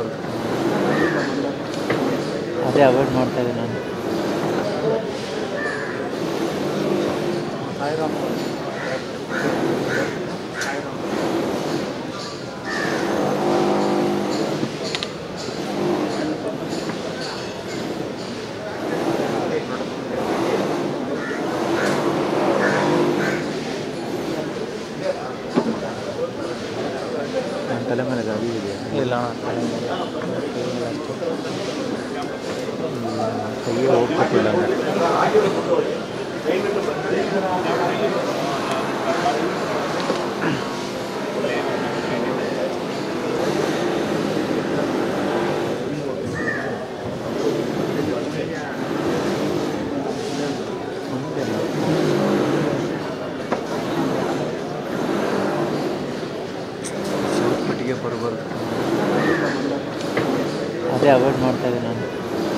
ಅದೇ ಅವಾಯ್ಡ್ ಮಾಡ್ತಾ ಇದ್ದೆ ನಾನು ನನ್ನ ತಲೆ ಮೇಲೆ ಗಾಡಿ ಇದೆಯಾ ಇಲ್ಲ ಅಣ್ಣ ಕೈಗೆ ಹೋಗ್ತಿಲ್ಲ ಮಟ್ಟಿಗೆ ಬರಬಾರ್ದು ಅದೇ ಅವಾಯ್ಡ್ ಮಾಡ್ತಾ ಇದ್ದೆ ನಾನು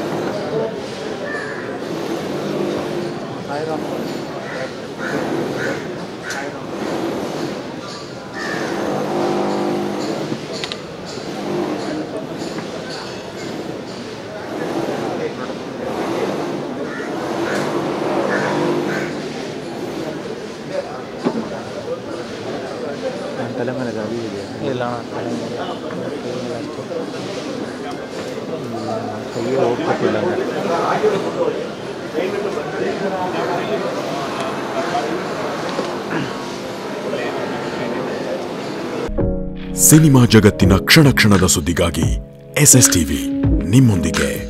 ನನ್ನ ತಲೆ ಮೇಲೆ ಗಾಡಿ ಇದೆಯಾ ಇಲ್ಲ ಅಣ್ಣ ಕೈಗೆ ಹೋಗ್ತಿಲ್ಲ ಸಿನಿಮಾ ಜಗತ್ತಿನ ಕ್ಷಣ ಕ್ಷಣದ ಸುದ್ದಿಗಾಗಿ ಎಸ್ ಎಸ್ ಟಿವಿ ನಿಮ್ಮೊಂದಿಗೆ